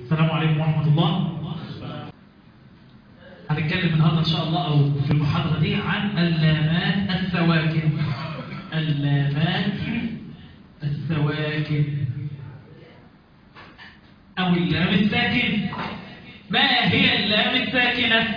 السلام عليكم ورحمة الله هنتكلم النهارده إن شاء الله أو في المحاضرة دي عن اللامات السواكن اللامات السواكن أو اللام الساكن ما هي اللام الساكنة؟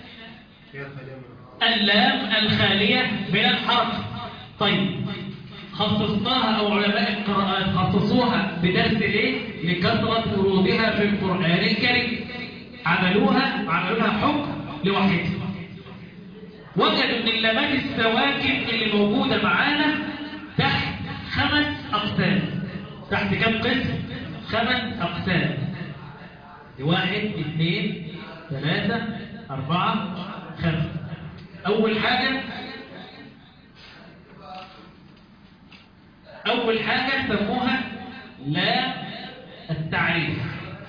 اللام الخالية من الحرف طيب خصصناها أو علماء القراءات خصصوها بدرس إيه؟ لكثرة ورودها في القرآن الكريم عملوها عملوها حكم لوحدها وجدوا ان اللامات السواكن اللي موجودة معانا تحت خمس أقسام تحت كم قسم؟ خمس أقسام واحد اثنين ثلاثة أربعة خمسة أول حاجة أول حاجة سموها لا التعريف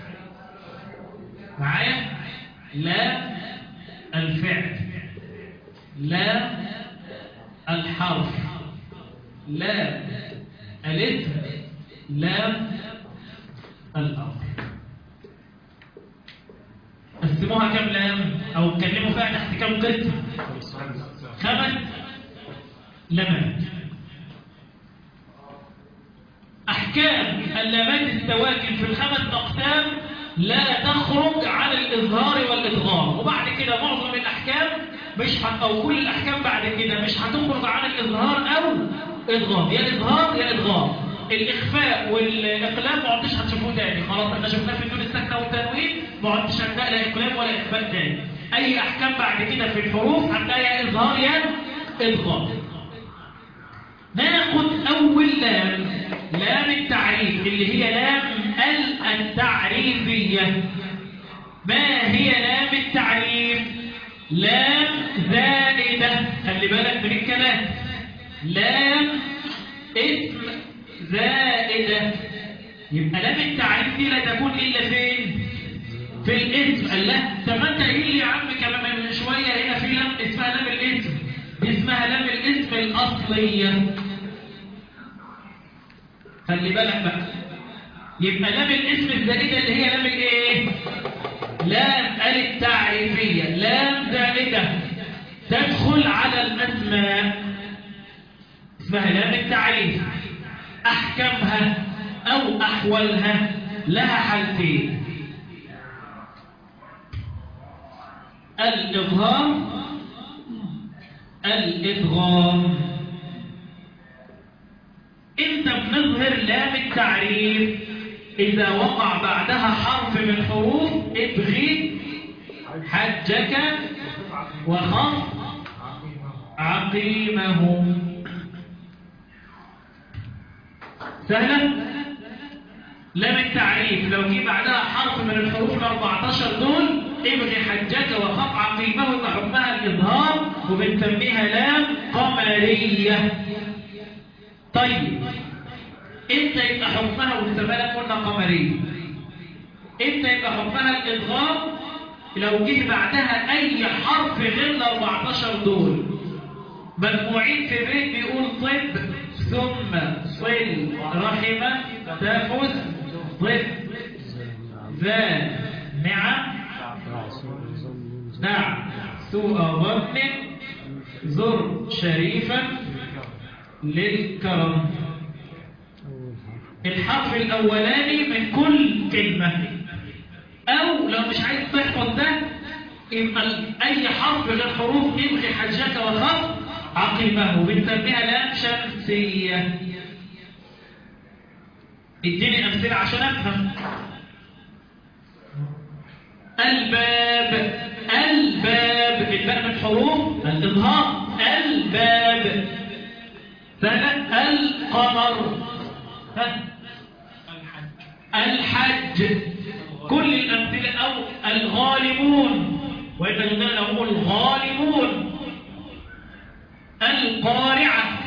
معايا لا الفعل لا الحرف لا الاسم لا الأمر قسموها كم لام أو اتكلموا فيها تحت كم قسم خمس لمات أحكام اللامات السواكن في الخمس أقسام لا تخرج عن الإظهار والإدغام وبعد كده معظم الأحكام مش ح... أو كل الأحكام بعد كده مش هتخرج عن الإظهار أو إدغام يا إظهار يا إدغام الإخفاء والإقلام ما عدتش هتشوفوه تاني خلاص احنا شفناه في النون الساكنة والتنوين ما عدتش هنلاقي لا إقلام ولا إخفاء تاني أي أحكام بعد كده في الحروف هتلاقي يا إظهار يا إدغام ناخد أول لام لام التعريف اللي هي لام ال التعريفية ما هي لام التعريف لام زائدة خلي بالك من الكلام لام اسم زائدة يبقى لام التعريف دي لا تكون إلا فين في الاسم قال لا طب انت قايل لي يا عم كمان من شوية هنا في لام اسمها لام الاسم دي اسمها لام الاسم الأصلية خلي بالك بقى يبقى لام الاسم الزائدة اللي هي لام الايه لام التعريفية لام زائدة تدخل على الأسماء اسمها لام التعريف أحكمها أو أحولها لها حالتين الإظهار الإدغام انت بنظهر لام التعريف اذا وقع بعدها حرف من حروف ابغي حجك وخف عقيمه سهلة لام التعريف لو جه بعدها حرف من الحروف ال 14 دول ابغي حجك وخف عقيمه يبقى حكمها الاظهار وبنسميها لام قمريه طيب امتى يبقى حكمها والزمالة قلنا قمرية امتى يبقى حكمها الادغام لو جه بعدها اي حرف غير ال 14 دول مجموعين في بيت بيقول طب ثم صل رحمة تفز طب ذا نعم نعم سوء ظن زر شريفا للكرم الحرف الأولاني من كل كلمة أو لو مش عايز تحفظ ده يبقى أي حرف من الحروف ابغي حجك وخف عقيمه بنسميها لام شمسية اديني أمثلة عشان أفهم الباب الباب الباء من حروف الإظهار الباب سنة القمر الحج كل الأمثلة أو الغالبون وإذا قلنا له الغالبون القارعة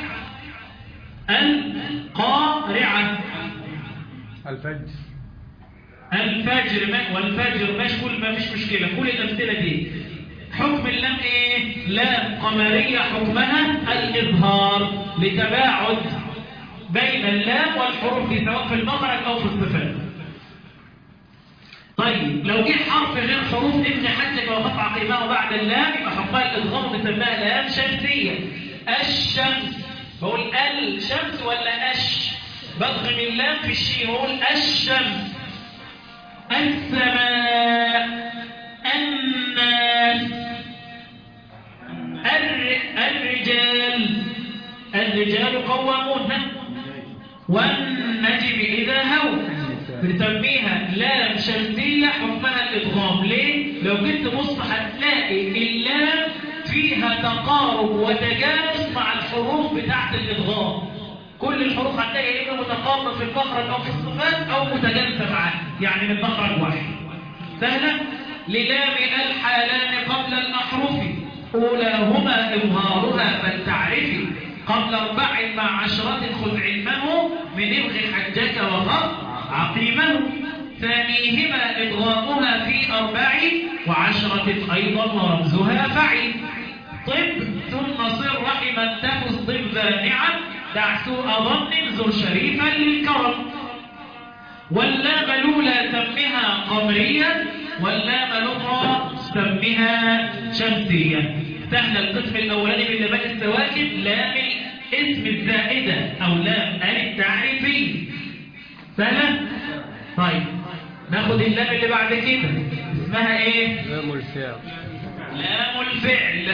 القارعة الفجر الفجر ما والفجر مش كل ما فيش مشكلة كل الأمثلة دي حكم اللام ايه لام قمرية حكمها الإظهار لتباعد بين اللام والحروف سواء في المخرج أو في الصفات طيب لو جه حرف غير حروف ابن حجك وخف عقيمه بعد اللام يبقى حقها الادغام بنسميها لام شمسيه الشمس بقول الشمس ولا اش بضغم اللام في الشين بقول الشمس السماء الناس الر- الرجال الرجال قوامون والنجم إذا هوى بنسميها لام شمسية حكمها الإدغام ليه؟ لو جيت تبص هتلاقي اللام فيها تقارب وتجانس مع الحروف بتاعت الإدغام كل الحروف هتلاقي يا إما متقاربة في المخرج أو في الصفات أو متجانسة معاه يعني من مخرج واحد سهلة؟ للام الحالان قبل الأحرف أولاهما إظهارها فلتعرفي قبل أربع مع عشرة خذ علمه من ابغ حجك وغض عقيمه ثانيهما إضغامها في أربع وعشرة أيضا ورمزها فعل طب ثم صر رحما تفز طب ذانعا دع سوء ظن زر شريفا للكرم واللام الأولى سمها قمريا واللام الأخرى سمها شمسيا سهل القسم الأولاني من لباس السواكب لام الاسم الزائدة أو لام التعريفي سهلة؟ طيب ناخد اللام اللي بعد كده اسمها ايه؟ لام الفعل لام الفعل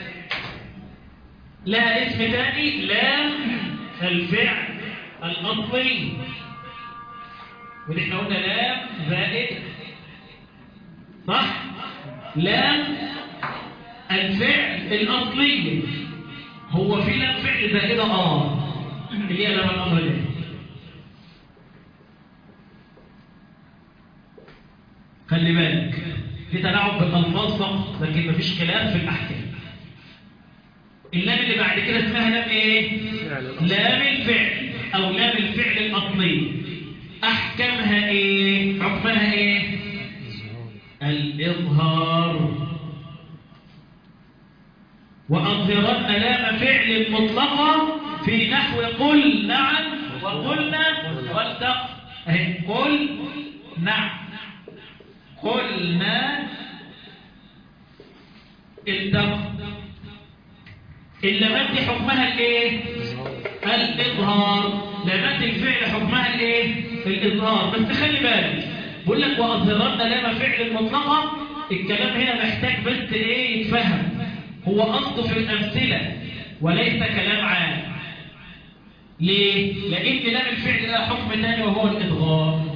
لها اسم تاني لام الفعل الأصلي ودي احنا قلنا لام زائد صح؟ لام الفعل الأصلي هو في لام فعل زائدة اه اللي هي لام الأمر ده خلي بالك في تلاعب بالألفاظ فقط لكن مفيش كلام في الأحكام اللام اللي بعد كده اسمها لام ايه؟ فعل الأصل. لام الفعل أو لام الفعل الأصلي أحكامها ايه؟ حكمها ايه؟ الإظهار وأظهرن لام فعل مطلقة في نحو قل نعم وقلنا والتق أهي قل نعم قلنا التق اللامات دي حكمها الايه؟ الإظهار لامات الفعل حكمها الايه؟ الإظهار بس خلي بالك بقول لك وأظهرن لام فعل مطلقة الكلام هنا محتاج بس ايه يتفهم هو قصده في الأمثلة وليس كلام عام ليه؟ لأن لام الفعل لها حكم ثاني وهو الإدغام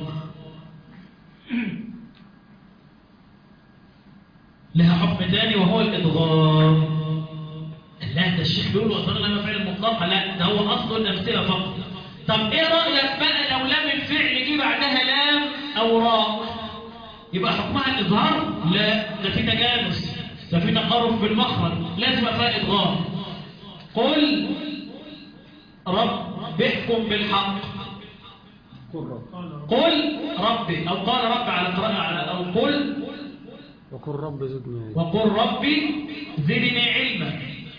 لها حكم ثاني وهو الإدغام لا ده الشيخ بيقول وأظهر لام فعل مطلقة لا ده هو قصده الأمثلة فقط طب ايه رأيك بقى لو لام الفعل جه بعدها لام أو راء يبقى حكمها الإظهار لا ده في تجانس ده في تقارب بالمخرج لازم فيها إدغام قل رب احكم بالحق قل ربي أو قال رب على قراءة على أو قل وقل رب زدني علما. وقل ربي زدني علما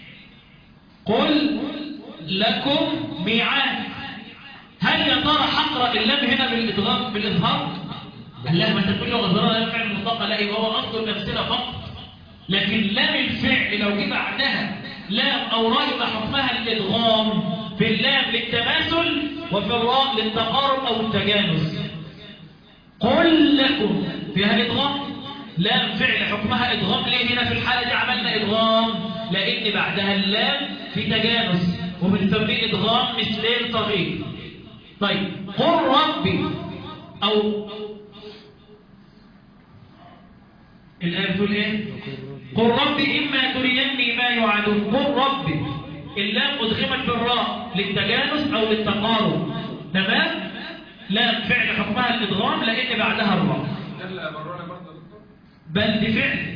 قل لكم ميعاد هل يا ترى حقرأ اللام هنا بالإدغام بالإظهار؟ قال لا ما انت تقول له غزرها لا فعل مطلقة لا يبقى هو أصل الأمثلة فقط لكن لام الفعل لو جه بعدها لام أو راء يبقى حكمها الإدغام في اللام للتماثل وفي الراء للتقارب أو التجانس قل لكم فيها إدغام لام فعل حكمها إدغام ليه هنا في الحالة دي عملنا إدغام لأن بعدها اللام في تجانس وبنسميه إدغام مثلين صغير طيب قل ربي أو الآية بتقول إيه؟ قل ربي إما تريني ما يوعدون قل ربي اللام أدغمت بالراء للتجانس أو للتقارب تمام؟ لام فعل حكمها الإدغام لأن بعدها الراء بل بفعل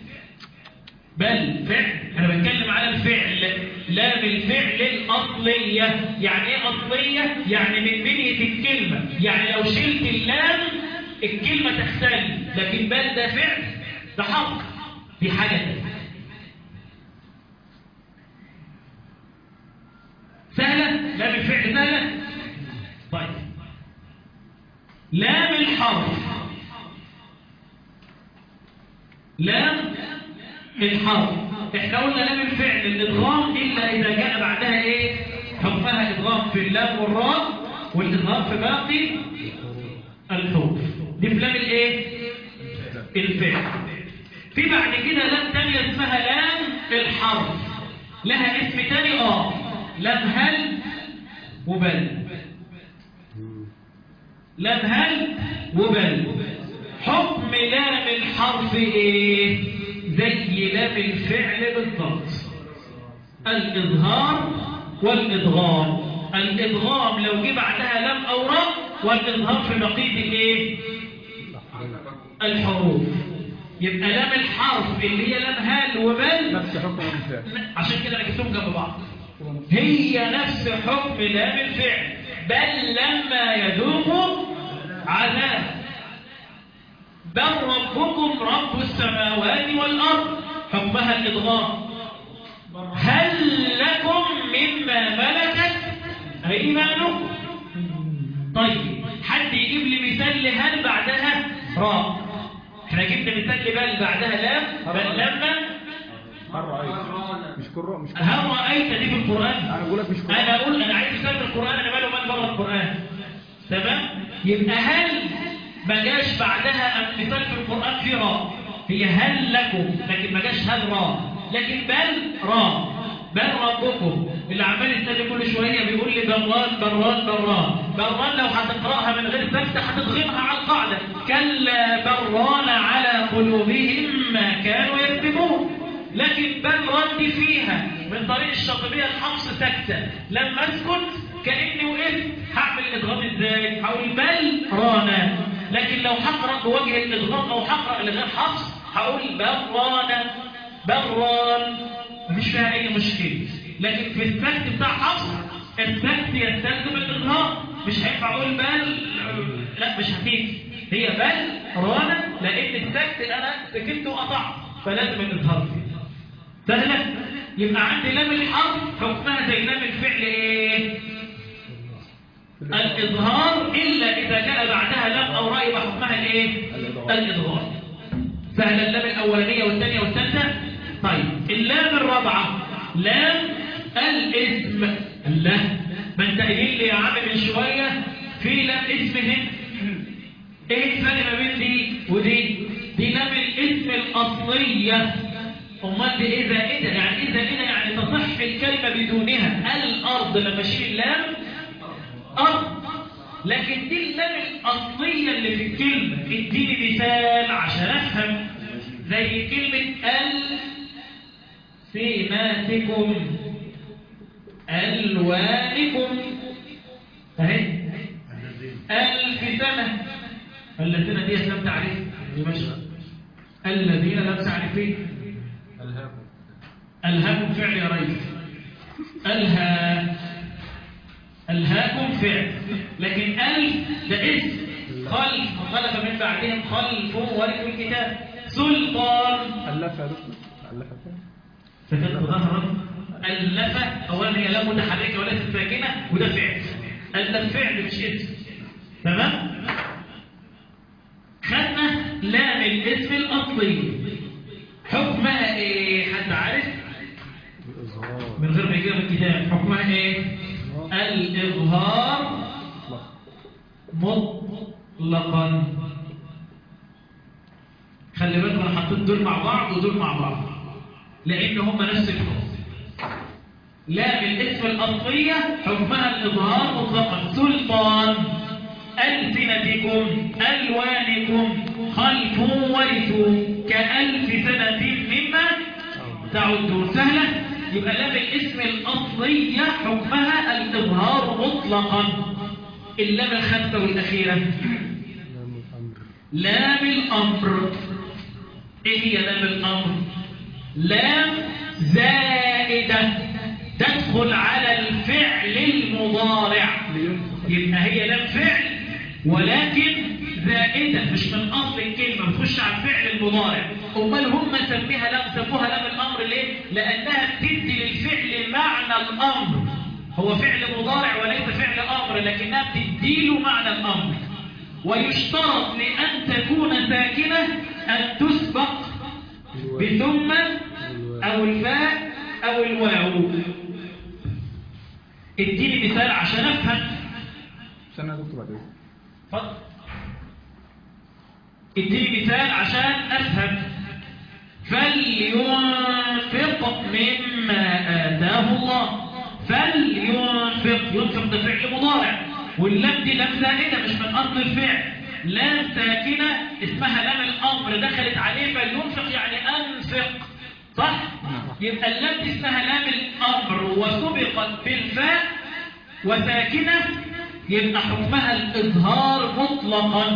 بل فعل أنا بتكلم على الفعل لا بالفعل الأصلية يعني إيه أصلية؟ يعني من بنية الكلمة يعني لو شلت اللام الكلمة تختل لكن بل ده فعل ده حق دي حاجة تانية. سهلة لام الفعل سهلة طيب لام الحرف لام الحرف احنا قلنا لام الفعل الادغام الا اذا جاء بعدها ايه حكمها ادغام في اللام والراء والادغام في باقي الحروف دي في لام الايه الفعل في بعد كده لام تانية اسمها لام الحرف لها اسم تاني اه لام هل وبل لام هل وبل حكم لام الحرف ايه زي لام الفعل بالضبط الاظهار والادغام الادغام لو جه بعدها لام او راء والاظهار في بقيه الايه الحروف يبقى لام الحرف اللي هي لام هل وبل نفس حكم الفعل عشان كده انا جبتهم جنب بعض هي نفس حكم لام الفعل بل لما يذوق عذاب بل ربكم رب السماوات والأرض حكمها الإضغام هل لكم مما ملكت أيمانكم طيب حد يجيب لي مثال لهل بعدها راء احنا جبنا مثال لبل بعدها لام بل لما هل رأيت مش كل مش كل هل رأيت دي في القرآن انا بقول لك مش كل انا اقول انا عايز مثال في القران انا ماله مال بره القران تمام يبقى هل ما جاش بعدها مثال في القران في راء هي هل لكم لكن ما جاش هل راء لكن بل راء بل ربكم اللي عمال يستنى كل شويه بيقول لي بران بران بران بران لو هتقراها من غير سكت هتضغمها على القاعده كلا بران على قلوبهم ما كانوا يكذبون لكن بل رد فيها من طريق الشاطبية الحفص سكتة لما اسكت كأني وقفت هعمل الإضغام ازاي هقول بل رانا لكن لو هقرأ بوجه الإضغام أو هقرأ لغير حفص هقول بل رانا بل ران مش فيها أي مشكلة لكن في السكت بتاع حفص السكت يستلزم الإضغام مش هينفع أقول بل لا مش هتيجي هي بل رانا لأن السكت أنا سكت وقطعت فلازم الإظهار فيه سهلة يبقى عندي لام الحرف حكمها زي لام الفعل ايه الإظهار إلا إذا جاء بعدها لام أو راء يبقى حكمها الايه الإظهار سهلة اللام الأولانية والثانية والثالثة طيب اللام الرابعة لام الاسم الله ما انت قايل لي يا عم من شوية في لام اسم هنا ايه الفرق ما بين دي ودي دي لام الاسم الأصلية امال دي ايه زائده يعني ايه زائده يعني تصح الكلمه بدونها الارض لما اشيل اللام ارض لكن دي اللام الاصليه اللي في الكلمه اديني مثال عشان افهم زي كلمه ال سماتكم الوانكم اهي الف سنه الذين دي لم تعرف الذين لم تعرفين ألهاكم فعل يا ريس ألهى ألهاكم فعل لكن ألف ده اسم خلف خلف من بعدهم خلف ورثوا الكتاب سلطان ألفها دكتور ألفها فين؟ سكت ظهرا ألفة أولا هي لا متحركة ولا ساكنة وده فعل ألف فعل مش اسم تمام خدنا لام الاسم الأصلي حكمها ايه حد عارف الإظهار من غير ما يجيب الكتاب حكمها ايه الاظهار مطلقا خلي بالكم انا حطيت دول مع بعض ودول مع بعض لان هم نفس الحكم لا بالاسم الاصليه حكمها الاظهار مطلقا سلطان ألسنتكم ألوانكم خلفوا ورثوا كألف سنة مما تعدون سهلة يبقى لام الاسم الأصلية حكمها الإظهار مطلقا اللام الخامسة والأخيرة لام الأمر لام الأمر إيه هي لام الأمر لام زائدة تدخل على الفعل المضارع لينفخ يبقى هي لام فعل ولكن زائدة مش من أصل الكلمة بتخش على الفعل المضارع أمال هم سميها لام سموها لام الأمر ليه؟ لأنها بتدي للفعل معنى الأمر هو فعل مضارع وليس فعل أمر لكنها بتديله معنى الأمر ويشترط لأن تكون ساكنة أن تسبق بثم أو الفاء أو الواو اديني مثال عشان أفهم استنى يا دكتور بعد اذنك اتفضل اديني مثال عشان افهم فلينفق مما اتاه الله فلينفق ينفق ده فعل مضارع واللام دي لام زائده مش من اصل الفعل لام ساكنه اسمها لام الامر دخلت عليه فلينفق يعني انفق صح يبقى اللام دي اسمها لام الامر وسبقت بالفاء وساكنة يبقى حكمها الإظهار مطلقا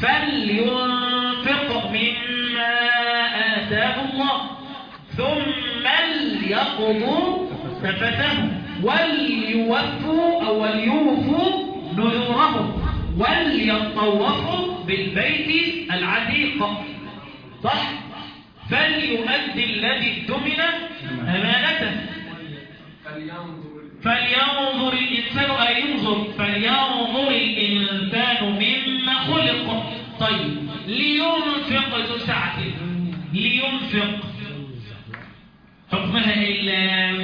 فلينفق مما آتاه الله ثم ليقضوا تفتهم وليوفوا أو وليوفوا نذورهم وليطوفوا بالبيت العتيق صح فليؤدي الذي اؤتمن أمانته فلينظر الإنسان أن ينظر فلينظر الإنسان مما خلق طيب لينفق ذو سعة لينفق حكمها إلا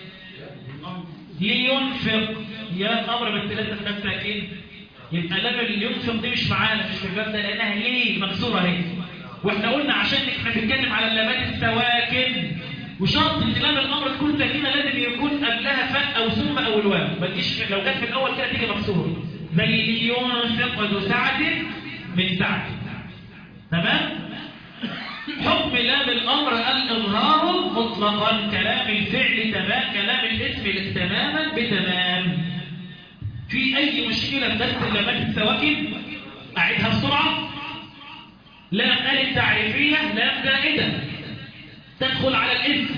لينفق يا الأمر بالثلاثة في نفس ساكن يبقى لما لينفق دي مش معانا مش في الباب ده لأنها ليه مكسورة اهي واحنا قلنا عشان احنا بنتكلم على اللامات السواكن وشرط ان لام الامر تكون ساكنه لازم يكون قبلها فاء او ثم او الواو ما تجيش لو جت في الاول كده تيجي مكسوره زي لينفق ذو سعه من سعته تمام حكم لام الامر الاظهار مطلقا كلام الفعل تمام كلام الاسم تماما بتمام في اي مشكله في درس اللامات السواكن اعيدها بسرعه لام الف تعريفيه لام زائده تدخل على الاسم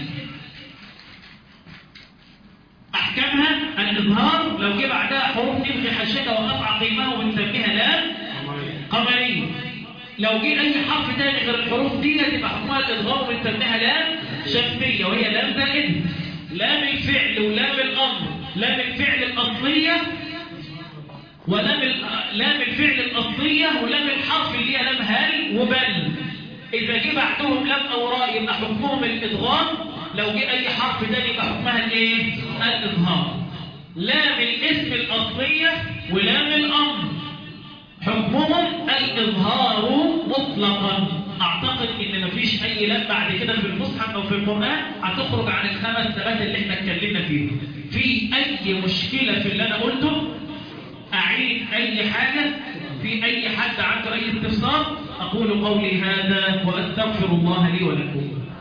احكامها الاظهار لو جه بعدها حروف نلغي حشتها وقطع قيمها ونسميها لام قمريه لو جه اي حرف تاني غير الحروف دي تبقى حكمها الاظهار ونسميها لام شمسيه وهي لام زائده لام الفعل ولام الامر لام الفعل الاصليه ولام ال- لام الفعل الاصليه ولام الحرف اللي هي لام هل وبل إذا جه بعدهم لام أو راء يبقى حكمهم الإدغام لو جه أي حرف تاني يبقى حكمها الإيه؟ الإظهار لام الاسم الأصلية ولام الأمر حكمهم الإظهار مطلقا أعتقد إن مفيش أي لام بعد كده في المصحف أو في القرآن هتخرج عن الخمس ثبات اللي احنا اتكلمنا فيه في أي مشكلة في اللي أنا قلته أعيد أي حاجة في أي حد عنده أي استفسار أقول قولي هذا وأستغفر الله لي ولكم